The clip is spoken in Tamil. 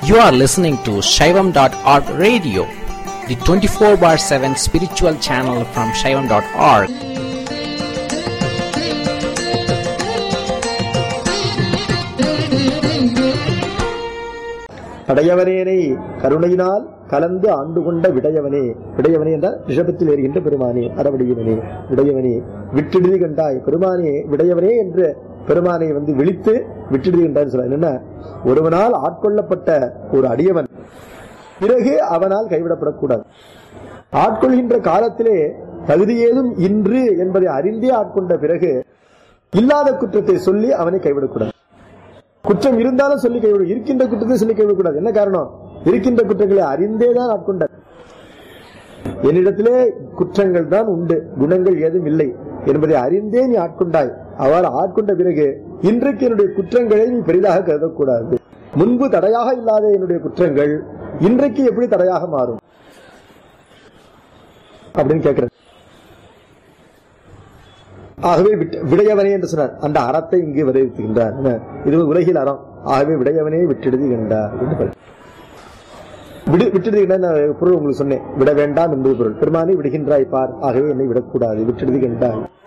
You are listening to Shaivam.org radio, the 24 bar 7 spiritual channel from Shaivam.org. அடையவனேனை கருணையினால் கலந்து ஆண்டு கொண்ட விடையவனே விடையவனே என்றால் ரிஷபத்தில் ஏறுகின்ற பெருமானே அறவடியவனே விடையவனே விட்டிடுதி கண்டாய் பெருமானே விடையவனே என்று பெருமானை வந்து விழித்து விட்டிடுதி கண்டாய் சொல்ல என்னன்னா ஒருவனால் ஆட்கொள்ளப்பட்ட ஒரு அடியவன் பிறகு அவனால் கைவிடப்படக்கூடாது ஆட்கொள்கின்ற காலத்திலே தகுதி ஏதும் இன்று என்பதை அறிந்தே ஆட்கொண்ட பிறகு இல்லாத குற்றத்தை சொல்லி அவனை கைவிடக்கூடாது குற்றம் இருந்தாலும் சொல்லி கைவிட இருக்கின்ற குற்றத்தை சொல்லி கைவிடக்கூடாது என்ன காரணம் இருக்கின்ற குற்றங்களை அறிந்தே தான் ஆட்கொண்டார் என்னிடத்திலே குற்றங்கள் தான் உண்டு குணங்கள் ஏதும் இல்லை என்பதை அறிந்தே நீ ஆட்கொண்டாய் அவ்வாறு ஆட்கொண்ட பிறகு இன்றைக்கு என்னுடைய குற்றங்களை நீ பெரிதாக கருதக்கூடாது முன்பு தடையாக இல்லாத என்னுடைய குற்றங்கள் இன்றைக்கு எப்படி தடையாக மாறும் அப்படின்னு கேட்கிறேன் ஆகவே விட்டு- விடையவனே என்று சொன்னார் அந்த அறத்தை இங்கு விளைவித்துகின்றார் என்ன? இது உலகில் அறம் ஆகவே விடையவனே விட்டெழுதி கண்டார் என்று பொருள். விடு விட்டெழுதி கண்டார் நான் பொருள் உங்களுக்கு சொன்னேன் விட வேண்டாம் என்பது பொருள் பெருமானே விடுகின்றாய் பார் ஆகவே என்னை விடக்கூடாது விட்டெழுதி கண்டார்